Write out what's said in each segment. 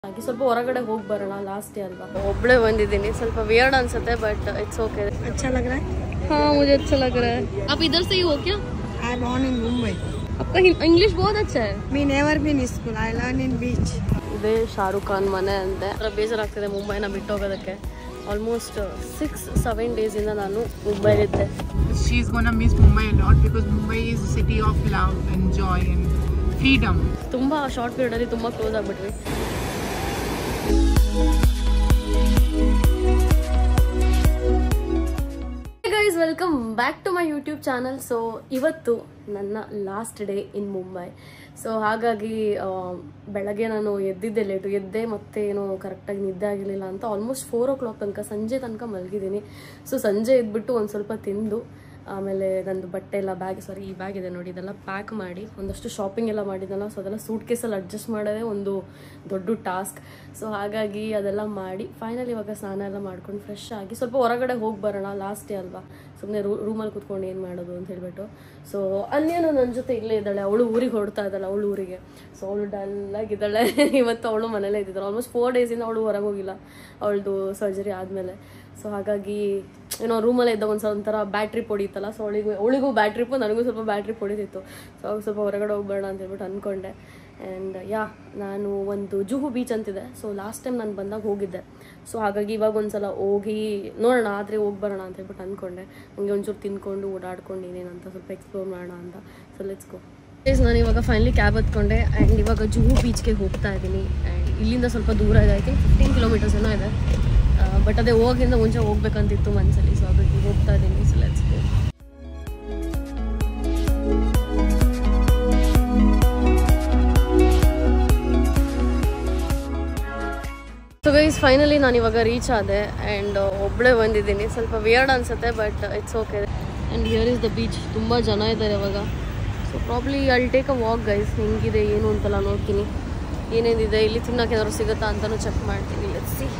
ಹಾಗೆ ಸ್ವಲ್ಪ ಹೊರಗಡೆ ಹೋಗಿ ಬರೋಣ ಲಾಸ್ಟ್ ಡೇ ಅಲ್ವಾ ಒಬ್ಳೆ ಬಂದಿದ್ದೀನಿ ಸ್ವಲ್ಪ ವಿಯರ್ಡ್ ಅನ್ಸುತ್ತೆ ಬಟ್ ಇಟ್ಸ್ ಓಕೆ अच्छा लग रहा है हाँ मुझे अच्छा लग रहा है आप इधर से ही हो क्या आई born in Mumbai. आपका इंग्लिश बहुत अच्छा है Me never been in school. I learn in beach. ಇದೇ ಶಾರುಖ್ ಖಾನ್ ಮನೆ ಅಂತೆ ಅದರ ಬೇಜಾರಾಗ್ತಿದೆ ಮುಂಬೈನ ಬಿಟ್ಟು ಹೋಗೋದಕ್ಕೆ ಆಲ್ಮೋಸ್ಟ್ ಸಿಕ್ಸ್ ಸೆವೆನ್ ಡೇಸಿಂದ ನಾನು ಮುಂಬೈಲಿದ್ದೆ she's gonna miss Mumbai a lot because Mumbai is a city of love and joy and freedom. ತುಂಬ ಶಾರ್ಟ್ ಪೀರಿಯಡಲ್ಲಿ ತುಂಬ ಕ್ಲೋಸ್ ಆಗಿಬಿಟ್ವಿ guys welcome back to my YouTube channel so ಇವತ್ತು ನನ್ನ last day in Mumbai so ಹಾಗಾಗಿ ಆ, ಬೆಳಗ್ಗೆ ನಾನು ಎದ್ದಿದ್ದೆ ಲೇಟು ಎದ್ದೆ ಮತ್ತೆ ಏನೋ ಕರೆಕ್ಟಾಗಿ ನಿದ್ದೆ ಆಗಿರಲಿಲ್ಲ ಅಂತ ಆಲ್ಮೋಸ್ಟ್ ಫೋರ್ ಓ ಕ್ಲಾಕ್ ತನಕ ಸಂಜೆ ತನಕ ಮಲಗಿದ್ದೀನಿ ಸೊ ಸಂಜೆ ಎದ್ಬಿಟ್ಟು ಒಂದು ಸ್ವಲ್ಪ ತಿಂದು ಆಮೇಲೆ ನಂದು ಬಟ್ಟೆ ಎಲ್ಲ ಬ್ಯಾಗ್ ಸಾರಿ ಈ ಬ್ಯಾಗ್ ಇದೆ ನೋಡಿ ಇದೆಲ್ಲ ಪ್ಯಾಕ್ ಮಾಡಿ ಒಂದಷ್ಟು ಶಾಪಿಂಗ್ ಎಲ್ಲ ಮಾಡಿದ್ದಲ್ಲ ಸೊ ಅದೆಲ್ಲ ಸೂಟ್ ಕೇಸಲ್ಲಿ ಅಡ್ಜಸ್ಟ್ ಮಾಡೋದೇ ಒಂದು ದೊಡ್ಡ ಟಾಸ್ಕ್ ಸೊ ಹಾಗಾಗಿ ಅದೆಲ್ಲ ಮಾಡಿ ಫೈನಲ್ ಇವಾಗ ಸ್ನಾನ ಎಲ್ಲ ಮಾಡ್ಕೊಂಡು ಫ್ರೆಶ್ ಆಗಿ ಸ್ವಲ್ಪ ಹೊರಗಡೆ ಹೋಗಿ ಬರೋಣ ಲಾಸ್ಟ್ ಡೇ ಅಲ್ವಾ ಸುಮ್ಮನೆ ರೂ ರೂಮಲ್ಲಿ ಕುತ್ಕೊಂಡು ಏನು ಮಾಡೋದು ಅಂತ ಹೇಳ್ಬಿಟ್ಟು ಸೊ ಅನ್ಯನು ನನ್ನ ಜೊತೆ ಇಲ್ಲೇ ಇದ್ದಾಳೆ ಅವಳು ಊರಿಗೆ ಹೊರಡ್ತಾ ಇದ್ದಾಳೆ ಅವಳು ಊರಿಗೆ ಸೊ ಅವಳು ಡಲ್ಲಾಗಿದ್ದಾಳೆ ಇವತ್ತು ಅವಳು ಮನೇಲೇ ಇದ್ದಿದ್ದಾಳೆ ಆಲ್ಮೋಸ್ಟ್ ಫೋರ್ ಡೇಸಿಂದ ಅವಳು ಹೊರಗೆ ಹೋಗಿಲ್ಲ ಅವಳದು ಸರ್ಜರಿ ಆದಮೇಲೆ ಸೊ ಹಾಗಾಗಿ ಏನೋ ರೂಮಲ್ಲೇ ಇದ್ದಾಗ ಒಂದು ಒಂಥರ ಬ್ಯಾಟ್ರಿ ಹೊಡಿತಲ್ಲ ಸೊ ಅವಳಿಗೂ ಅವಳಿಗೂ ಬ್ಯಾಟ್ರಿ ನನಗೂ ಸ್ವಲ್ಪ ಬ್ಯಾಟ್ರಿ ಹೊಡಿತಿತ್ತು ಸೊ ಅವಾಗ ಸ್ವಲ್ಪ ಹೊರಗಡೆ ಹೋಗ್ಬೇಡ ಅಂತ ಹೇಳ್ಬಿಟ್ಟು ಅಂದ್ಕೊಂಡೆ ಆ್ಯಂಡ್ ಯಾ ನಾನು ಒಂದು ಜುಹು ಬೀಚ್ ಅಂತಿದೆ ಸೊ ಲಾಸ್ಟ್ ಟೈಮ್ ನಾನು ಬಂದಾಗ ಹೋಗಿದ್ದೆ ಸೊ ಹಾಗಾಗಿ ಇವಾಗ ಒಂದ್ಸಲ ಹೋಗಿ ನೋಡೋಣ ಆದರೆ ಹೋಗಿ ಬರೋಣ ಅಂತ ಹೇಳ್ಬಿಟ್ಟು ಅಂದ್ಕೊಂಡೆ ಹಂಗೆ ಒಂಚೂರು ತಿನ್ಕೊಂಡು ಓಡಾಡ್ಕೊಂಡು ಏನೇನಂತ ಸ್ವಲ್ಪ ಎಕ್ಸ್ಪ್ಲೋರ್ ಮಾಡೋಣ ಅಂತ ಸೊ ಲೆಟ್ಸ್ ಗೋ ನಾನು ಇವಾಗ ಫೈನಲಿ ಕ್ಯಾಬ್ ಹತ್ಕೊಂಡೆ ಆ್ಯಂಡ್ ಇವಾಗ ಜುಹು ಬೀಚ್ಗೆ ಹೋಗ್ತಾ ಇದ್ದೀನಿ ಆ್ಯಂಡ್ ಇಲ್ಲಿಂದ ಸ್ವಲ್ಪ ದೂರ ಇದೆ ಐ ಥಿಂಕ್ ಫಿಫ್ಟೀನ್ ಕಿಲೋಮೀಟರ್ಸ್ ಏನೋ ಇದೆ ಬಟ್ ಅದೇ ಹೋಗಿಂದ ಮುಂಚೆ ಹೋಗ್ಬೇಕಂತಿತ್ತು ಮನಸ್ಸಲ್ಲಿ ಸೊ ಹಾಗಾಗಿ ಹೋಗ್ತಾ ಇದ್ದೀನಿ so let's go so guys finally ನಾನು ಇವಾಗ ರೀಚ್ ಆದೆ ಆ್ಯಂಡ್ ಒಬ್ಬಳೇ ಬಂದಿದ್ದೀನಿ ಸ್ವಲ್ಪ ವಿಯರ್ಡ್ ಅನ್ಸುತ್ತೆ but it's okay and here is the beach ತುಂಬ ಜನ ಇದ್ದಾರೆ ಇವಾಗ ಸೊ ಪ್ರಾಬ್ಲಿ ಅಲ್ಲಿ ಟೇಕ್ ಅ ವಾಕ್ ಗೈಸ್ ಹೆಂಗಿದೆ ಏನು ಅಂತೆಲ್ಲ ನೋಡ್ತೀನಿ ಏನೇನಿದೆ ಇಲ್ಲಿ ತಿನ್ನೋಕೆ ಏನಾದ್ರು ಸಿಗುತ್ತಾ ಅಂತಲೂ ಚೆಕ್ ಮಾಡ್ತೀನಿ ಲೆಟ್ಸ್ ಸಿ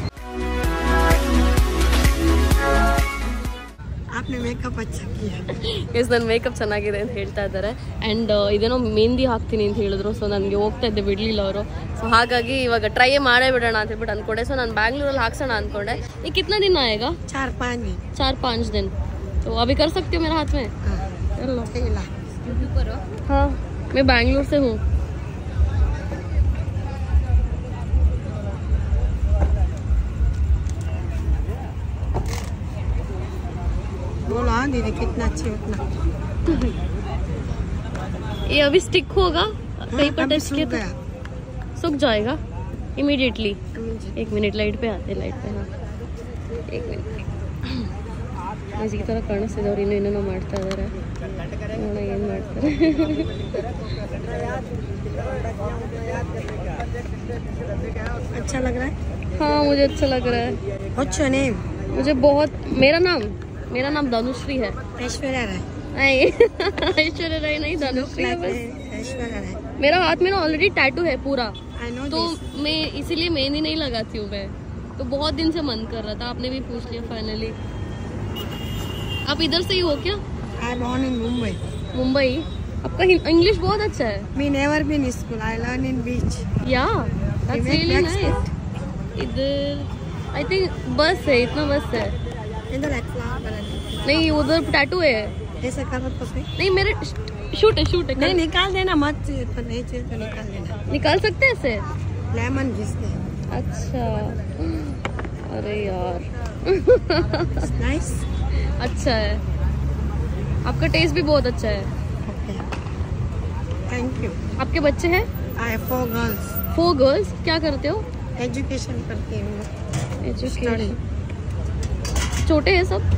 आपने मेकअप अच्छा किया ಎಸ್ ನನ್ನ ಮೇಕಪ್ ಚೆನ್ನಾಗಿದೆ ಅಂತ ಹೇಳ್ತಾ ಇದ್ದಾರೆ ಆ್ಯಂಡ್ ಇದೇನೋ ಮೆಹಂದಿ ಹಾಕ್ತೀನಿ ಅಂತ ಹೇಳಿದ್ರು ಸೊ ನನಗೆ ಹೋಗ್ತಾ ಇದ್ದೆ ಬಿಡಲಿಲ್ಲ ಅವರು ಸೊ ಹಾಗಾಗಿ ಇವಾಗ ಟ್ರೈ ಮಾಡೇ ಬಿಡೋಣ ಅಂತ ಹೇಳ್ಬಿಟ್ಟು ಅಂದ್ಕೊಂಡೆ ಸೊ ನಾನು ಬ್ಯಾಂಗ್ಳೂರಲ್ಲಿ ಹಾಕ್ಸೋಣ ಅಂದ್ಕೊಂಡೆ ಈ ಕಿತ್ನಾ ದಿನ ಆएगा चार पाँच दिन चार पाँच दिन तो अभी कर सकती हो मेरे हाथ में हाँ, कर लो ठीक ला हाँ मैं बैंगलोर से हूँ बोलो हाँ दीदी कितना अच्छी उतना ये अभी स्टिक होगा कहीं पर अभी टच सूख किया तो गया सूख जाएगा इमीडिएटली मुझे एक मिनट लाइट पे आते लाइट पे हाँ एक मिनट ಈ ಥರ ಕಾಣಿಸ್ತಿದೆ ಅವ್ರು ಇನ್ನೂ ಏನೇನೋ ಮಾಡ್ತಾ ಇದ್ದಾರೆ ನೋಡೋಣ ಏನು ಮಾಡ್ತಾರೆ अच्छा लग रहा है हाँ मुझे अच्छा लग रहा है What's your name? मुझे बहुत मेरा नाम मेरा नाम धनुश्री है ऐश्वर्या राय नहीं ऐश्वर्या राय नहीं धनुश्री है बस ऐश्वर्या राय मेरा हाथ में ना ऑलरेडी टैटू है पूरा आई नो तो दिस मैं इसीलिए मेहंदी नहीं लगाती हूँ मैं तो बहुत दिन से मन कर रहा था आपने भी पूछ लिया फाइनली आप इधर से ही हो क्या I born in Mumbai. Mumbai आपका इंग्लिश बहुत अच्छा है Me never been in school. I learn in beach. Yeah that's make really next nice इधर आई थिंक बस है इतना बस है इधर एक flower बना नहीं उधर टैटू है दे। ऐसे करो तो सही नहीं मेरे शूट है शूट है नहीं निकाल देना मत चाहिए तो नहीं चाहिए तो निकाल देना निकाल सकते हैं इसे लेमन घिस दे अच्छा अरे यार नाइस अच्छा है आपका टेस्ट भी बहुत अच्छा है ओके थैंक यू आपके बच्चे हैं I have four girls four girls क्या करते हो एजुकेशन करती हूँ एजुकेशन छोटे हैं सब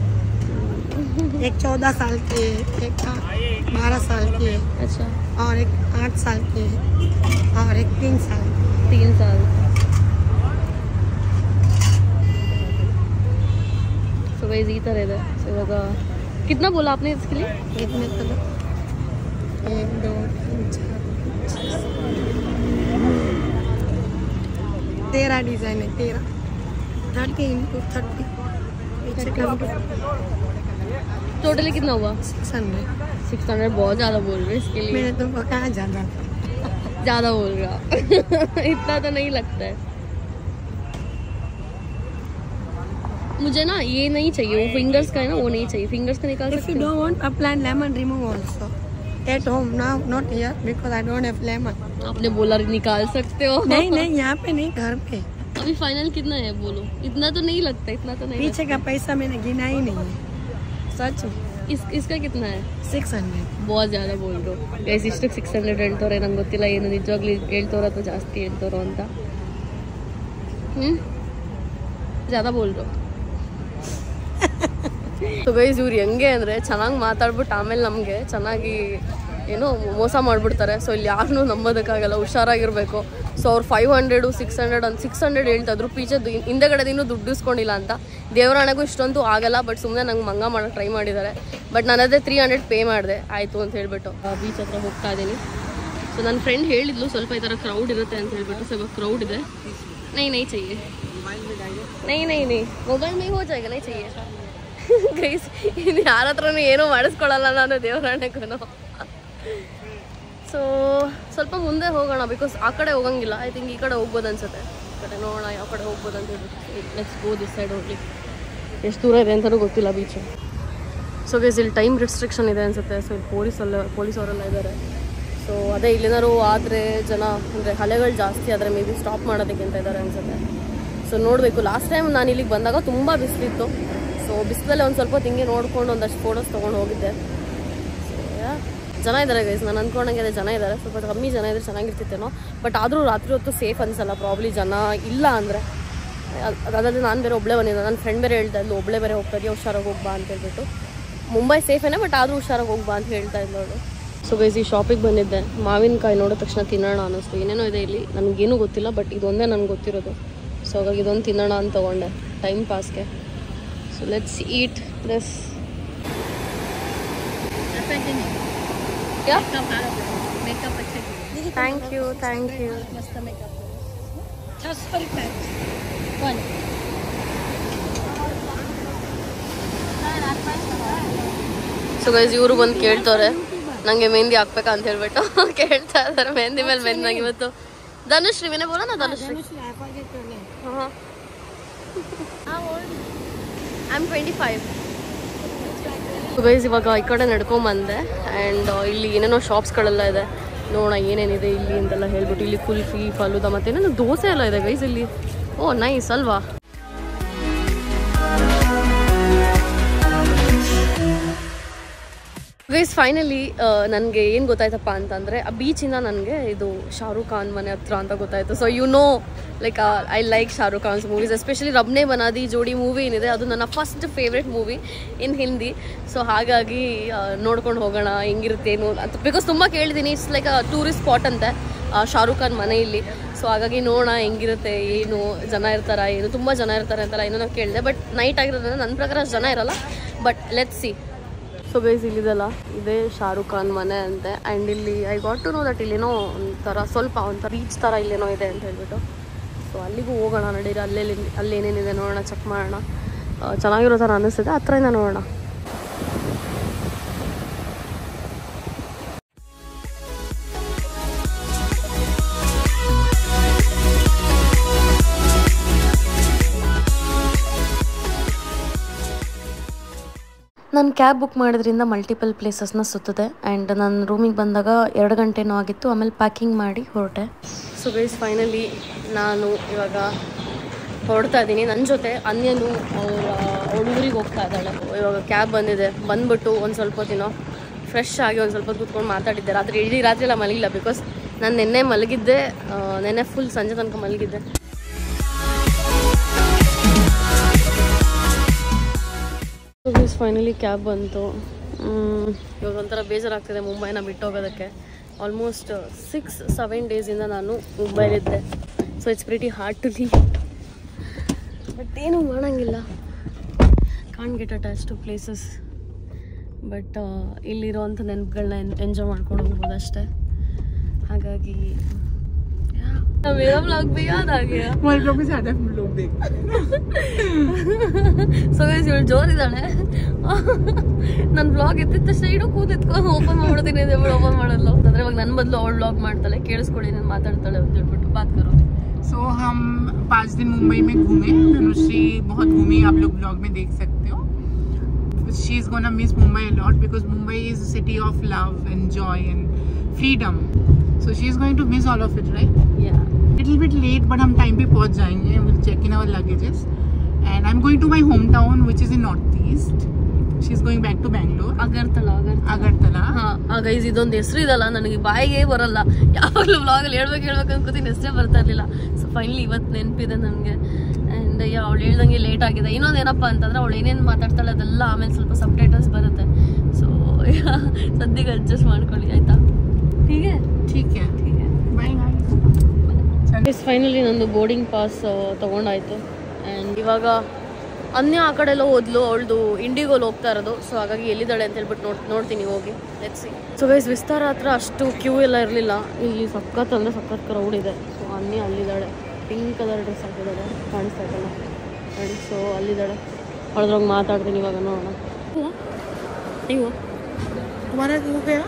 एक चौदह साल की है एक बारह साल की है अच्छा और एक आठ साल की है और एक तीन साल की तीन साल ಸೊ ಗೈಸ್ ಈ ಥರ ಇದೆ ಸೊ ಇವಾಗ ಕಿತ್ನಾ ಬೋಲಾ आपने इसके लिए इतने तो लो। एक दो तीन चार पाँच, छः, सात। तेरह डिजाइन है तेरह थर्टी इंटू थर्टी टोटली कितना हुआ सिक्स हंड्रेड सिक्स हंड्रेड बहुत ज़्यादा बोल रहे हैं इसके लिए मैंने तुमको कहाँ जाना ज्यादा बोल रहा इतना तो नहीं लगता है मुझे ना ये नहीं चाहिए वो फिंगर्स का है ना वो नहीं चाहिए फिंगर्स का निकाल If सकते you हो don't want, apply lemon remove also. At home now, not here because I don't have lemon. आपने बोला निकाल सकते हो नहीं नहीं यहाँ पे नहीं घर पे अभी फाइनल कितना है बोलो इतना तो नहीं लगता इतना तो नहीं पीछे का पैसा मैंने गिना ही नहीं है सच लगता। इस इसका कितना है सिक्स हंड्रेड बहुत ज़्यादा बोल रो ಗೈಸ್ ಇಷ್ಟಕ್ಕೆ ಸಿಕ್ಸ್ ಹಂಡ್ರೆಡ್ ಹೇಳ್ತವ್ರೆ ನಂಗೆ ಗೊತ್ತಿಲ್ಲ ಏನು ನಿಜವಾಗ್ಲೂ ಹೇಳ್ತವ್ರ ಅಥವಾ ಜಾಸ್ತಿ ಹೇಳ್ತವ್ರೋ ಅಂತ ಹ್ಞೂ ಜ್ಯಾದ ಬೋಲ್ ರೋ ಸೊ ಗೈಸ್ ಇವ್ರು ಹೆಂಗೆ ಅಂದರೆ ಚೆನ್ನಾಗಿ ಮಾತಾಡ್ಬಿಟ್ಟು ಆಮೇಲೆ ನಮಗೆ ಚೆನ್ನಾಗಿ ಏನೋ ಮೋಸ ಮಾಡಿಬಿಡ್ತಾರೆ ಸೊ ಇಲ್ಲಿ ಯಾರನ್ನೂ ನಂಬೋದಕ್ಕಾಗಲ್ಲ ಹುಷಾರಾಗಿರಬೇಕು ಸೊ ಅವ್ರು ಫೈವ್ ಹಂಡ್ರೆಡು ಸಿಕ್ಸ್ ಹಂಡ್ರೆಡ್ ಅಂತ ಸಿಕ್ಸ್ ಹಂಡ್ರೆಡ್ ಹೇಳ್ತಾ ಇದ್ರು ಪೀಚೆ ಹಿಂದೆಗಡೆದಿಂದೂ ದುಡ್ಡು ಇಸ್ಕೊಂಡಿಲ್ಲ ಅಂತ ದೇವರಾಣೆಗೂ ಇಷ್ಟೊಂದು ಆಗಲ್ಲ ಬಟ್ ಸುಮ್ಮನೆ ನಂಗೆ ಮಂಗ ಮಾಡೋಕ್ಕೆ ಟ್ರೈ ಮಾಡಿದ್ದಾರೆ ಬಟ್ ನಾನು ಅದೇ ತ್ರೀ ಹಂಡ್ರೆಡ್ ಪೇ ಮಾಡಿದೆ ಆಯಿತು ಅಂತ ಹೇಳ್ಬಿಟ್ಟು ಬೀಚ್ ಹತ್ರ ಹೋಗ್ತಾ ಇದ್ದೀನಿ ಸೊ ನನ್ನ ಫ್ರೆಂಡ್ ಹೇಳಿದ್ಲು ಸ್ವಲ್ಪ ಈ ಥರ ಕ್ರೌಡ್ ಇರುತ್ತೆ ಅಂತ ಹೇಳ್ಬಿಟ್ಟು ಸೊ ಇವಾಗ ಕ್ರೌಡ್ ಇದೆ ನೈ ನೈ चाहिए नहीं नहीं नहीं मोबाइल में ही हो जाएगा नहीं चाहिए ಗೈಸ್ ಇನ್ನು ಯಾರ ಹತ್ರನೂ ಏನೂ ಮಾಡಿಸ್ಕೊಳಲ್ಲ ನಾನು ದೇವರಾಣೆಗೂ ಸೊ ಸ್ವಲ್ಪ ಮುಂದೆ ಹೋಗೋಣ ಬಿಕಾಸ್ ಆ ಕಡೆ ಹೋಗಂಗಿಲ್ಲ ಐ ಥಿಂಕ್ ಈ ಕಡೆ ಹೋಗ್ಬೋದು ಅನ್ಸುತ್ತೆ ಈ ಕಡೆ ನೋಡೋಣ ಯಾವ ಕಡೆ ಹೋಗ್ಬೋದು ಅಂತ ಹೇಳ್ಬಿಟ್ಟು ನೆಕ್ಸ್ಟ್ ಗೋ ದಿಸ್ ಸೈಡ್ ಹೋಗ್ಲಿ ಎಷ್ಟು ದೂರ ಇದೆ ಅಂತಲೂ ಗೊತ್ತಿಲ್ಲ ಬೀಚು ಸೊ ಗೈಸ್ ಇಲ್ಲಿ ಟೈಮ್ ರಿಸ್ಟ್ರಿಕ್ಷನ್ ಇದೆ ಅನ್ಸುತ್ತೆ ಸೊ ಇಲ್ಲಿ ಪೊಲೀಸಲ್ಲ ಪೊಲೀಸವರೆಲ್ಲ ಇದ್ದಾರೆ ಸೊ ಅದೇ ಇಲ್ಲೇನಾದ್ರು ಆದರೆ ಜನ ಅಂದರೆ ಅಲೆಗಳು ಜಾಸ್ತಿ ಆದರೆ ಮೇ ಬಿ ಸ್ಟಾಪ್ ಮಾಡೋದಕ್ಕೆ ಅಂತ ಇದ್ದಾರೆ ಅನ್ಸುತ್ತೆ ಸೊ ನೋಡಬೇಕು ಲಾಸ್ಟ್ ಟೈಮ್ ನಾನು ಇಲ್ಲಿಗೆ ಬಂದಾಗ ತುಂಬ ಬಿಸಿಲಿತ್ತು ಸೊ ಬಿಸಿಲಲ್ಲಿ ಒಂದು ಸ್ವಲ್ಪ ಹೊತ್ತು ಹಿಂಗೆ ನೋಡ್ಕೊಂಡು ಒಂದಷ್ಟು ಫೋಟೋಸ್ ತೊಗೊಂಡು ಹೋಗಿದ್ದೆ So, yeah. ಜನ ಇದ್ದಾರೆ ಗೈಸ್ ನಾನು ಅಂದ್ಕೊಂಡಂಗೆ ಜನ ಇದ್ದಾರೆ ಸ್ವಲ್ಪ ಕಮ್ಮಿ ಜನ ಇದ್ರೆ ಚೆನ್ನಾಗಿರ್ತಿತ್ತೇನೋ ಬಟ್ ಆದರೂ ರಾತ್ರಿ ಹೊತ್ತು ಸೇಫ್ ಅನ್ಸಲ್ಲ ಪ್ರಾಬ್ಲಿ ಜನ ಇಲ್ಲ ಅಂದರೆ ಅದಾದ್ರೆ ನಾನು ಬೇರೆ ಒಬ್ಬಳೇ ಬಂದಿದ್ದೆ ನನ್ನ ಫ್ರೆಂಡ್ ಬೇರೆ ಹೇಳ್ತಾ ಇದ್ಲು ಒಬ್ಬಳೇ ಬೇರೆ ಹೋಗ್ತಾ ಇದೆಯಾ ಹುಷಾರಾಗಿ ಹೋಗ್ಬಾ ಅಂತ ಹೇಳ್ಬಿಟ್ಟು ಮುಂಬೈ ಸೇಫೇನೆ ಬಟ್ ಆದರೂ ಹುಷಾರಾಗಿ ಹೋಗ್ಬಾ ಅಂತ ಹೇಳ್ತಾ ಇದ್ಲು ಅವಳು ಸೊ ಗೈಸ್ ಈ ಶಾಪಿಗೆ ಬಂದಿದ್ದೆ ಮಾವಿನಕಾಯಿ ನೋಡಿದ ತಕ್ಷಣ ತಿನ್ನೋಣ ಅನ್ನಿಸ್ತು ಏನೇನೋ ಇದೆ ಇಲ್ಲಿ ನನಗೇನೂ ಗೊತ್ತಿಲ್ಲ ಬಟ್ ಇದೊಂದೇ ನನಗೆ ಗೊತ್ತಿರೋದು ಸೊ ಹಾಗಾಗಿ ಇದೊಂದು ತಿನ್ನೋಣ ಅಂತ ತೊಗೊಂಡೆ ಟೈಮ್ ಪಾಸ್ಗೆ so let's eat this thank you thank you छः सौ रुपये ಸೊ ಗೈಸ್ ಇವರು ಬಂದು ಕೇಳ್ತವ್ರೆ ನಂಗೆ ಮೆಹಂದಿ ಹಾಕ್ಬೇಕಾ ಅಂತ ಹೇಳ್ಬಿಟ್ಟು ಕೇಳ್ತಾ ಇದ್ದಾರೆ ಮೆಹಂದಿ ಮೇಲೆ ಮೆಹಂದಿ ನಂಗೆ ಇವತ್ತು ಧನುಶ್ರೀ ವಿನಯ ಬೋಲನ Dhanushree I am twenty five guys ಇವಾಗ ಈ ಕಡೆ ನಡ್ಕೊಂಬಂದೆ ಆ್ಯಂಡ್ ಇಲ್ಲಿ ಏನೇನೋ ಶಾಪ್ಸ್ಗಳೆಲ್ಲ ಇದೆ ನೋಡೋಣ ಏನೇನಿದೆ ಇಲ್ಲಿ ಅಂತೆಲ್ಲ ಹೇಳ್ಬಿಟ್ಟು ಇಲ್ಲಿ ಕುಲ್ಫಿ ಫಲೂದ ಮತ್ತೆ ಏನೇನೋ ದೋಸೆ ಎಲ್ಲ ಇದೆ ಗೈಸ್ ಇಲ್ಲಿ ಓ ನೈಸ್ ಅಲ್ವಾ ಗೈಸ್ ಫೈನಲಿ ನನಗೆ ಏನು ಗೊತ್ತಾಯ್ತಪ್ಪ ಅಂತಂದರೆ ಆ ಬೀಚಿಂದ ನನಗೆ ಇದು ಶಾರುಖ್ ಖಾನ್ ಮನೆ ಹತ್ರ ಅಂತ ಗೊತ್ತಾಯಿತು so you know like I like Shah Rukh Khan's movies especially Rab Ne Bana Di Jodi movie ಏನಿದೆ ಅದು ನನ್ನ first favourite movie in Hindi so ಹಾಗಾಗಿ ನೋಡ್ಕೊಂಡು ಹೋಗೋಣ ಹೆಂಗಿರುತ್ತೇನು ಅಂತ ಬಿಕಾಸ್ ತುಂಬ ಕೇಳಿದ್ದೀನಿ it's like uh tourist spot ಅಂತೆ ಆ, ಶಾರುಖ್ ಖಾನ್ ಮನೆ ಇಲ್ಲಿ ಸೊ ಹಾಗಾಗಿ ನೋಡೋಣ ಹೆಂಗಿರುತ್ತೆ ಏನು ಜನ ಇರ್ತಾರ ಏನು ತುಂಬ ಜನ ಇರ್ತಾರೆ ಅಂತೆಲ್ಲ ಏನೋ ನಾವು ಕೇಳಿದೆ ಬಟ್ ನೈಟ್ ಆಗಿರೋದ್ರಿಂದ ನನ್ನ ಪ್ರಕಾರ ಅಷ್ಟ್ ಜನ ಇರಲ್ಲ but let see so guys ಇಲ್ಲಿದೆಲ್ಲ ಇದೇ ಶಾರುಖ್ ಖಾನ್ ಮನೆ ಅಂತೆ ಆ್ಯಂಡ್ ಇಲ್ಲಿ I got to know that ಇಲ್ಲೇನೋ ಒಂಥರ ಸ್ವಲ್ಪ ಒಂಥರ ಬೀಚ್ ಥರ ಇಲ್ಲೇನೋ ಇದೆ ಅಂತ ಹೇಳ್ಬಿಟ್ಟು ಸೊ ಅಲ್ಲಿಗೂ ಹೋಗೋಣ ನಡೀರಿ ಅಲ್ಲೇ ಅಲ್ಲಿ ಏನೇನಿದೆ ನೋಡೋಣ ಚೆಕ್ ಮಾಡೋಣ ಆ, ಚೆನ್ನಾಗಿರೋ ಥರ ಅನ್ನಿಸ್ತಿದೆ ಹತ್ರದಿಂದ ನೋಡೋಣ ನಾನು ಕ್ಯಾಬ್ ಬುಕ್ ಮಾಡೋದ್ರಿಂದ ಮಲ್ಟಿಪಲ್ ಪ್ಲೇಸಸ್ನ ಸುತ್ತದೆ ಆ್ಯಂಡ್ ನಾನು ರೂಮಿಗೆ ಬಂದಾಗ ಎರಡು ಗಂಟೆನೂ ಆಗಿತ್ತು ಆಮೇಲೆ ಪ್ಯಾಕಿಂಗ್ ಮಾಡಿ ಹೊರಟೆ ಸೊ ಗೈಸ್ ಫೈನಲಿ ನಾನು ಇವಾಗ ಹೊರಡ್ತಾ ಇದ್ದೀನಿ ನನ್ನ ಜೊತೆ ಅನ್ಯನು ಅವರ ಅವಳ ಊರಿಗೆ ಹೋಗ್ತಾ ಇದ್ದಾಳೆ ಇವಾಗ ಕ್ಯಾಬ್ ಬಂದಿದೆ ಬಂದ್ಬಿಟ್ಟು ಒಂದು ಸ್ವಲ್ಪ ಹೊತ್ತಿನೋ ಫ್ರೆಶ್ ಆಗಿ ಒಂದು ಸ್ವಲ್ಪ ಹೊತ್ತು ಕೂತ್ಕೊಂಡು ಮಾತಾಡಿದ್ದೆ ರಾತ್ರಿ ಇಡೀ ರಾತ್ರಿ ಎಲ್ಲ ಮಲಗಿಲ್ಲ ಬಿಕಾಸ್ ನಾನು ನಿನ್ನೆ ಮಲಗಿದ್ದೆ ಆ, ನೆನ್ನೆ ಫುಲ್ ಸಂಜೆ ತನಕ ಮಲಗಿದ್ದೆ ಫೈನಲಿ ಕ್ಯಾಬ್ ಬಂತು ಮ್, ಇವಾಗ ಒಂಥರ ಬೇಜಾರಾಗ್ತಿದೆ ಮುಂಬೈನ ಬಿಟ್ಟು ಹೋಗೋದಕ್ಕೆ ಆಲ್ಮೋಸ್ಟ್ ಸಿಕ್ಸ್ ಸೆವೆನ್ ಡೇಸಿಂದ ನಾನು ಮುಂಬೈಲಿದ್ದೆ so it's pretty hard to leave but ಏನೂ ಮಾಡೋಂಗಿಲ್ಲ can get attach to places but ಇಲ್ಲಿರೋವಂಥ ನೆನಪುಗಳನ್ನ ಎಂಜಾಯ್ ಮಾಡ್ಕೊಂಡು ಹೋಗ್ಬೋದು ಅಷ್ಟೇ ಹಾಗಾಗಿ मेरा ब्लॉग भी याद आ गया हमारे लोग भी ज्यादा लोग देख ಸೊ ಗೈಸ್ ಇವಳು ಜೋರಿದ್ದಾಳೆ ನನ್ನ ಬ್ಲಾಗ್ ಎತ್ತಿದ ತಕ್ಷಣ ಇಡೋ ಕೂತ್ ಎತ್ಕೊಂಡು ಓಪನ್ ಮಾಡ್ಬಿಡ್ತೀನಿ ಓಪನ್ ಮಾಡಲ್ಲ ಅಂದ್ರೆ ಇವಾಗ ನನ್ನ ಬದಲು ಅವಳು ಬ್ಲಾಗ್ ಮಾಡ್ತಾಳೆ ಕೇಳಿಸ್ಕೊಳ್ಳಿ ನಾನು ಮಾತಾಡ್ತಾಳೆ ಅಂತ ಹೇಳ್ಬಿಟ್ಟು ಬಾತ್ ಕರೋ सो हम पाँच दिन मुंबई में घूमे धनुश्री बहुत घूमी आप लोग ब्लॉग में देख सकते हो she is gonna miss Mumbai lot because Mumbai is city of love and joy and freedom so she is going to miss all of it right yeah little bit late but हम time पे पहुंच जाएंगे we'll check in our luggages and I'm going to my hometown which is in northeast she's going back to Bangalore Agartala Agartala Agartala ಹಾ guys ಇದೊಂದು ಹೆಸರು ಇದಲ್ಲ ನನಗೆ ಬಾಯಿಗೆ ಬರಲ್ಲ ಯಾವಾಗಲೂ ಬ್ಲಾಗಲ್ಲಿ ಹೇಳ್ಬೇಕು ಹೇಳ್ಬೇಕು ಅನ್ಕೋತೀನಿ ಹೆಸರೇ ಬರ್ತಾ ಇರಲಿಲ್ಲ ಸೊ ಫೈನಲಿ ಇವತ್ತು ನೆನಪಿದೆ ನನಗೆ ಆ್ಯಂಡ್ ಅವಳು ಹೇಳ್ದಂಗೆ ಲೇಟ್ ಆಗಿದೆ ಇನ್ನೊಂದು ಏನಪ್ಪ ಅಂತಂದ್ರೆ ಅವಳು ಏನೇನು ಮಾತಾಡ್ತಾಳೆ ಅದೆಲ್ಲ ಆಮೇಲೆ ಸ್ವಲ್ಪ ಸಬ್ ಟೈಟಲ್ಸ್ ಬರುತ್ತೆ ಸೊ ಸದ್ಯಕ್ಕೆ ಅಡ್ಜಸ್ಟ್ ಮಾಡ್ಕೊಳ್ಳಿ ಆಯ್ತಾ ಹೀಗೆ ठीक है bye guys ಎಸ್ ಫೈನಲಿ ನಂದು ಬೋರ್ಡಿಂಗ್ ಪಾಸ್ ತೊಗೊಂಡಾಯ್ತು ಆ್ಯಂಡ್ ಇವಾಗ ಅನ್ಯ ಆ ಕಡೆ ಎಲ್ಲ ಹೋದ್ಲು ಅವಳದು ಇಂಡಿಗೋಲ್ ಹೋಗ್ತಾ ಇರೋದು ಸೊ ಹಾಗಾಗಿ ಎಲ್ಲಿದ್ದಾಳೆ ಅಂತ ಹೇಳ್ಬಿಟ್ಟು ನೋಡ್ ನೋಡ್ತೀನಿ ಹೋಗಿ ಲೆಟ್ಸಿ ಸೊ ಗೈಸ್ ವಿಸ್ತಾರ ಹತ್ರ ಅಷ್ಟು ಕ್ಯೂ ಎಲ್ಲ ಇರಲಿಲ್ಲ ಇಲ್ಲಿ ಸಖತ್ ಅಂದರೆ ಸಖತ್ ಕ್ರೌಡ್ ಇದೆ ಸೊ ಅನ್ಯ ಅಲ್ಲಿದ್ದಾಳೆ ಪಿಂಕ್ ಕಲರ್ ಡ್ರೆಸ್ ಹಾಕಿದ್ದಾಳೆ ಕಾಣಿಸ್ತಾ ಇದ್ದಲ್ಲ ನೋಡಿ ಸೊ ಅಲ್ಲಿದ್ದಾಳೆ ಹೊಡೆದ್ರಾಗ ಮಾತಾಡ್ತೀನಿ ಇವಾಗ ನೋಡೋಣ ನೀವು तुम्हारा हो गया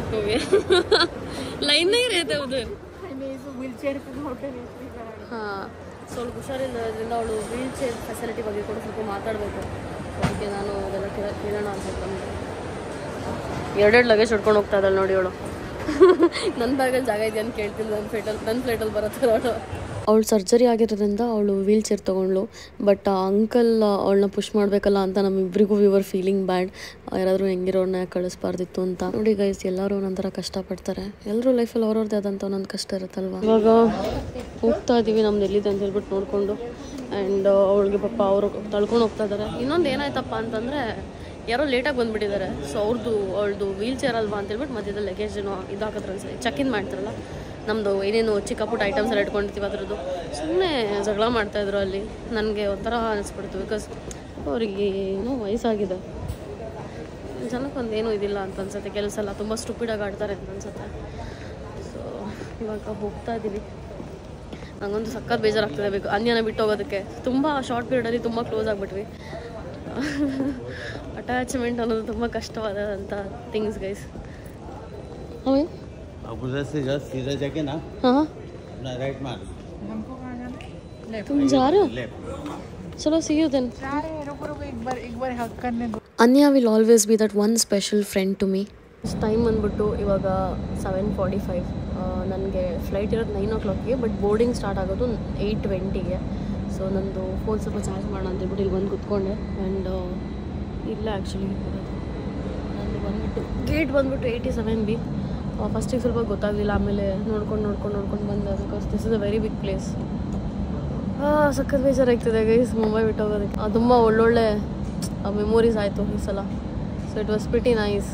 ಲೈನ್ ಇರುತ್ತೆ ಹೌದು व्हील चेयर पे होटल ಹಾಂ ಸ್ವಲ್ಪ ಹುಷಾರಿಲ್ಲದ್ರಿಂದ ಅವಳು ವೀಲ್ ಚೇರ್ ಫೆಸಿಲಿಟಿ ಬಗ್ಗೆ ಕೂಡ ಸ್ವಲ್ಪ ಮಾತಾಡಬೇಕು ಅದಕ್ಕೆ ನಾನು ಅದೆಲ್ಲ ಕೇಳ ಕೇಳೋಣ ಅಂತ ಬಂದೆ ಎರಡೆರಡು ಲಗೇಜ್ ಹೊಡ್ಕೊಂಡು ಹೋಗ್ತಾ ಇದ್ದಾಳೆ ನೋಡಿ ಅವಳು ನನ್ನ ಬ್ಯಾಗಲ್ಲಿ ಜಾಗ ಇದೆಯಾ ಅಂತ ಕೇಳ್ತಿಲ್ಲ ನನ್ನ ಫ್ಲೈಟಲ್ಲಿ ನನ್ನ ಫ್ಲೈಟಲ್ಲಿ ಬರುತ್ತೆ ಅವಳು ಅವಳು ಸರ್ಜರಿ ಆಗಿರೋದ್ರಿಂದ ಅವಳು ವೀಲ್ ಚೇರ್ ತೊಗೊಂಡ್ಳು ಬಟ್ ಆ ಅಂಕಲ್ ಅವಳನ್ನ ಪುಷ್ ಮಾಡಬೇಕಲ್ಲ ಅಂತ ನಮ್ಮಿಬ್ಬರಿಗೂ ವಿವರ್ ಫೀಲಿಂಗ್ ಬ್ಯಾಡ್ ಯಾರಾದರೂ ಹೆಂಗಿರೋರ್ನ ಕಳಿಸ್ಬಾರ್ದಿತ್ತು ಅಂತ ನೋಡಿ ಗೈಸ್ ಎಲ್ಲರೂ ಒಂದೊಂಥರ ಕಷ್ಟಪಡ್ತಾರೆ ಎಲ್ಲರೂ ಲೈಫಲ್ಲಿ ಅವ್ರವ್ರದ್ದೇ ಆದಂಥ ಒಂದೊಂದು ಕಷ್ಟ ಇರುತ್ತಲ್ವ ಇವಾಗ ಹೋಗ್ತಾ ಇದ್ದೀವಿ ನಮ್ದು ಎಲ್ಲಿದೆ ಅಂತ ಹೇಳ್ಬಿಟ್ಟು ನೋಡಿಕೊಂಡು ಆ್ಯಂಡ್ ಅವಳಿಗೆ ಪಾಪ ಅವರು ತಳ್ಕೊಂಡು ಹೋಗ್ತಾ ಇದ್ದಾರೆ ಇನ್ನೊಂದು ಏನಾಯ್ತಪ್ಪ ಅಂತಂದರೆ ಯಾರೋ ಲೇಟಾಗಿ ಬಂದುಬಿಟ್ಟಿದ್ದಾರೆ ಸೊ ಅವ್ರದ್ದು ಅವಳದು ವೀಲ್ ಚೇರ್ ಅಲ್ವಾ ಅಂತ ಹೇಳ್ಬಿಟ್ಟು ಮಧ್ಯದಲ್ಲಿ ಲಗೇಜನ್ನು ಇದು ಹಾಕಿದ್ರು ಅನ್ಸುತ್ತೆ ಚೆಕ್ ಇನ್ ಮಾಡ್ತಾರಲ್ಲ ನಮ್ಮದು ಏನೇನು ಚಿಕ್ಕ ಪುಟ್ಟ ಐಟಮ್ಸ್ ಎಲ್ಲ ಇಟ್ಕೊಂಡಿರ್ತೀವಿ ಅದರದ್ದು ಸುಮ್ಮನೆ ಜಗಳ ಮಾಡ್ತಾಯಿದ್ರು ಅಲ್ಲಿ ನನಗೆ ಒಂಥರ ಅನಿಸ್ಬಿಡ್ತು ಬಿಕಾಸ್ ಅವರಿಗೆ ಏನೋ ವಯಸ್ಸಾಗಿದೆ ಜನಕ್ಕೊಂದು ಏನೂ ಇದಿಲ್ಲ ಅಂತ ಅನ್ಸುತ್ತೆ ಕೆಲಸ ಎಲ್ಲ ತುಂಬ ಸ್ಟುಪಿಡಾಗಿ ಆಡ್ತಾರೆ ಅಂತ ಅನ್ಸುತ್ತೆ ಸೊ ಇವಾಗ ಹೋಗ್ತಾ ಇದ್ದೀವಿ ನಂಗೊಂದು ಸಖತ್ ಬೇಜಾರಾಗ್ತದೆ ಬೇಕು ಅನ್ಯನ ಬಿಟ್ಟು ಹೋಗೋದಕ್ಕೆ ತುಂಬ ಶಾರ್ಟ್ ಪೀರಿಯಡಲ್ಲಿ ತುಂಬ ಕ್ಲೋಸ್ ಆಗಿಬಿಟ್ವಿ ಅಟ್ಯಾಚ್ಮೆಂಟ್ ಅನ್ನೋದು ತುಂಬ ಕಷ್ಟವಾದಂಥ ಥಿಂಗ್ಸ್ ಗೈಸ್ ಅವೇ अब उधर से जस्ट सीधा जाके ना हाँ अपना राइट मार हमको कहाँ जाना है तुम जा रहे हो लेफ्ट चलो सी यू देन जा रहे हैं रुको रुको एक बार एक बार हक करने दो Anya will always be that one special friend to me time ಬಂದ್ಬಿಟ್ಟು ಇವಾಗ ಸೆವೆನ್ ಫಾರ್ಟಿ ಫೈವ್ ನನಗೆ ಫ್ಲೈಟ್ ಇರೋದು ನೈನ್ ಓ ಕ್ಲಾಕ್ಗೆ ಬಟ್ ಬೋರ್ಡಿಂಗ್ ಸ್ಟಾರ್ಟ್ ಆಗೋದು ಏಯ್ಟ್ ಟ್ವೆಂಟಿಗೆ ಸೊ ನಂದು ಫೋನ್ ಸ್ವಲ್ಪ ಚಾರ್ಜ್ ಮಾಡೋಣ ಅಂತ ಹೇಳ್ಬಿಟ್ಟು ಇಲ್ಲಿ ಬಂದು ಕುತ್ಕೊಂಡೆ ಆ್ಯಂಡ್ ಇಲ್ಲ ಆ್ಯಕ್ಚುಲಿ ನಂದು ಬಂದ್ಬಿಟ್ಟು ಗೇಟ್ ಬಂದ್ಬಿಟ್ಟು ಏಯ್ಟಿ ಸೆವೆನ್ ಬಿ ಫಸ್ಟಿಗೆ ಸ್ವಲ್ಪ ಗೊತ್ತಾಗಲಿಲ್ಲ ಆಮೇಲೆ ನೋಡ್ಕೊಂಡು ನೋಡ್ಕೊಂಡು ನೋಡ್ಕೊಂಡು ಬಂದೆ because this is a very big place ಸಖತ್ ಬೇಜಾರಾಗ್ತದೆ ಗೈಸ್ ಮುಂಬೈ ಬಿಟ್ಟು ಹೋಗೋದಕ್ಕೆ ಆ, ತುಂಬ ಒಳ್ಳೊಳ್ಳೆ ಮೆಮೊರೀಸ್ ಆಯಿತು ಈ ಸಲ so it was pretty nice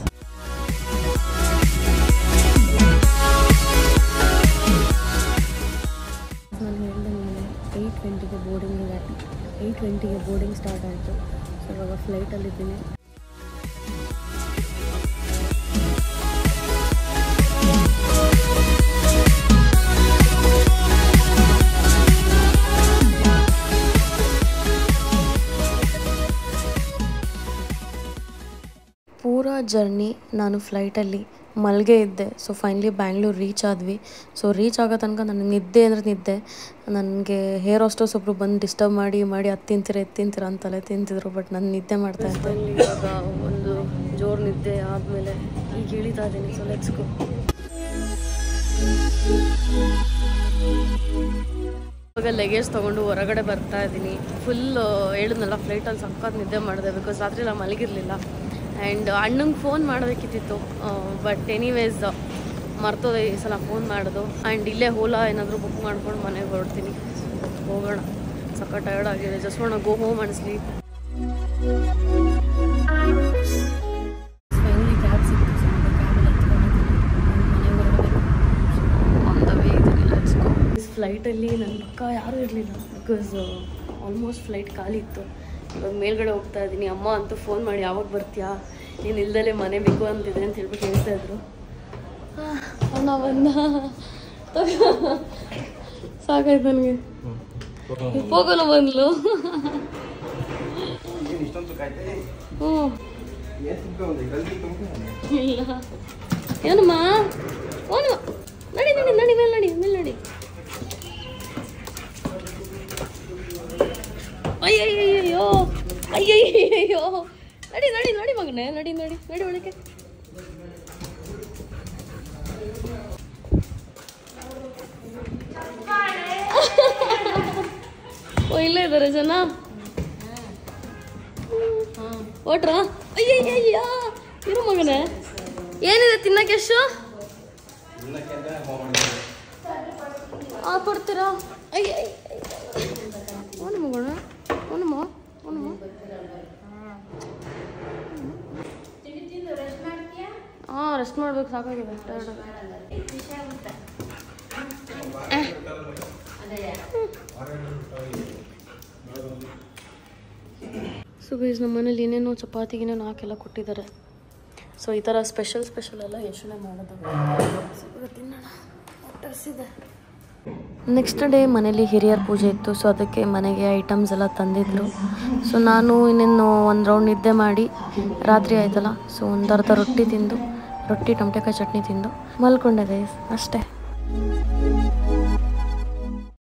ನಾನು ಹೇಳ್ದಂಗೆ ಏಯ್ಟ್ ಟ್ವೆಂಟಿಗೆ ಬೋರ್ಡಿಂಗ್ ಇದೆ ಏಯ್ಟ್ ಟ್ವೆಂಟಿಗೆ ಬೋರ್ಡಿಂಗ್ ಸ್ಟಾರ್ಟ್ ಆಯಿತು ಸೊ ಇವಾಗ ಫ್ಲೈಟಲ್ಲಿದ್ದೀನಿ ಪೂರಾ ಜರ್ನಿ ನಾನು ಫ್ಲೈಟಲ್ಲಿ ಮಲ್ಗೆ ಇದ್ದೆ ಸೊ ಫೈನಲಿ ಬ್ಯಾಂಗ್ಳೂರು ರೀಚ್ ಆದ್ವಿ ಸೊ ರೀಚ್ ಆಗೋ ತನಕ ನನಗೆ ನಿದ್ದೆ ಅಂದರೆ ನಿದ್ದೆ ನನಗೆ ಹೇರ್ ಹಾಸ್ಟೋಸ್ ಒಬ್ರು ಬಂದು ಡಿಸ್ಟರ್ಬ್ ಮಾಡಿ ಮಾಡಿ ಅದು ತಿಂತೀರ ಇದು ತಿಂತೀರ ಅಂತಲೇ ತಿಂತಿದ್ರು ಬಟ್ ನಾನು ನಿದ್ದೆ ಮಾಡ್ತಾ ಇದ್ದೆ ಇವಾಗ ಒಂದು ಜೋರು ನಿದ್ದೆ ಆದಮೇಲೆ ಈಗ ಇಳಿತಾ ಇದ್ದೀನಿ ಸೊ ಲೆಟ್ಸ್ ಗೋ ಇವಾಗ ಲಗೇಜ್ ತೊಗೊಂಡು ಹೊರಗಡೆ ಬರ್ತಾ ಇದ್ದೀನಿ ಫುಲ್ ಹೇಳಿದ್ನಲ್ಲ ಫ್ಲೈಟಲ್ಲಿ ಸಖತ್ ನಿದ್ದೆ ಮಾಡಿದೆ ಬಿಕಾಸ್ ರಾತ್ರಿ ಎಲ್ಲ ಮಲಗಿರಲಿಲ್ಲ ಆ್ಯಂಡ್ ಅಣ್ಣಂಗೆ ಫೋನ್ ಮಾಡಬೇಕಿತ್ತು ಬಟ್ ಎನಿವೇಸ್ ಮರ್ತೋದೆ ಈ ಸಲ ಫೋನ್ ಮಾಡೋದು ಆ್ಯಂಡ್ ಇಲ್ಲೇ ಓಲಾ ಏನಾದರೂ ಬುಕ್ ಮಾಡ್ಕೊಂಡು ಮನೆಗೆ ಹೊರಡ್ತೀನಿ ಹೋಗೋಣ ಸಖತ್ ಟಯರ್ಡ್ ಆಗಿದೆ just wanna go home and sleep finally cab ಸಿಕ್ತು ಸೊ ಆನ್ ದ ವೇ ಇದ್ದೀನಿ ಲೆಟ್ಸ್ ಗೋ ಫ್ಲೈಟಲ್ಲಿ ನನ್ನ ಪಕ್ಕ ಯಾರೂ ಇರಲಿಲ್ಲ ಬಿಕಾಸ್ ಆಲ್ಮೋಸ್ಟ್ ಫ್ಲೈಟ್ ಖಾಲಿ ಇತ್ತು ಇವಾಗ ಮೇಲ್ಗಡೆ ಹೋಗ್ತಾ ಇದ್ದೀನಿ ಅಮ್ಮ ಅಂತೂ ಫೋನ್ ಮಾಡಿ ಯಾವಾಗ ಬರ್ತೀಯಾ ನೀನು ಇಲ್ದಲೇ ಮನೆ ಬೇಕು ಅಂತಿದೆ ಅಂತ ಹೇಳ್ಬಿಟ್ಟು ಹೇಳ್ತಾ ಇದ್ರು ಅಣ್ಣ ಬಂದ ಸಾಕಾಯ್ತು ನನಗೆ ಹೋಗೋಣ ಬಂದ್ಲು ಹ್ಞೂ ಇಲ್ಲ ಏನಮ್ಮ ಓನು ನಡಿ ನಡಿ ನಡಿ ಮೇಲೆ ನಡಿ ಮೇಲೆ ನಡಿ ಅಯ್ಯಯ್ಯಯ್ಯೋ ಅಯ್ಯಯ್ಯಯ್ಯೋ ನಡಿ ನಡಿ ನಡಿ ಮಗನೇ ನಡಿ ನಡಿ ನಡಿ ಒಳಗೆ ಓ ಇಲ್ಲೇ ಇದ್ದಾರೆ ಜನ ಓಟ್ರಾ ಅಯ್ಯಯ್ಯಯ್ಯ ಇರು ಮಗನೇ ಏನಿದೆ ತಿನ್ನಕ್ಕೆ ಎಷ್ಟು ಆ ಕೊಡ್ತೀರಾ ಅಯ್ಯ ಓನು ಮಗೋಣ ಓನಮ್ಮ ಓನಮ್ಮ ಹಾಂ ರೆಸ್ಟ್ ಮಾಡ್ಬೇಕು ಸಾಕಾಗಿದೆ ಟೈರ್ಡ್ ಸೊ ಗೈಸ್ ನಮ್ಮ ಮನೇಲಿ ಏನೇನೋ ಚಪಾತಿ ಏನೇನೋ ಹಾಕೆಲ್ಲ ಕೊಟ್ಟಿದ್ದಾರೆ ಸೊ ಈ ಥರ ಸ್ಪೆಷಲ್ ಸ್ಪೆಷಲ್ ಎಲ್ಲ ಯೋಚನೆ ಮಾಡೋದು ಸೊ ಇವಾಗ ತಿನ್ನೋಣ ಹೊಟ್ಟೆ ನೆಕ್ಸ್ಟ್ ಡೇ ಮನೇಲಿ ಹಿರಿಯರ ಪೂಜೆ ಇತ್ತು ಸೊ ಅದಕ್ಕೆ ಮನೆಗೆ ಐಟಮ್ಸ್ ಎಲ್ಲ ತಂದಿದ್ರು ಸೊ ನಾನು ಇನ್ನೇನು ಒಂದು ರೌಂಡ್ ನಿದ್ದೆ ಮಾಡಿ ರಾತ್ರಿ ಆಯ್ತಲ್ಲ ಸೊ ಒಂದು ಅರ್ಧ ರೊಟ್ಟಿ ತಿಂದು ರೊಟ್ಟಿ ಟೊಮಟೆಕಾಯಿ ಚಟ್ನಿ ತಿಂದು ಮಲ್ಕೊಂಡೆ ಗೈಸ್ ಅಷ್ಟೇ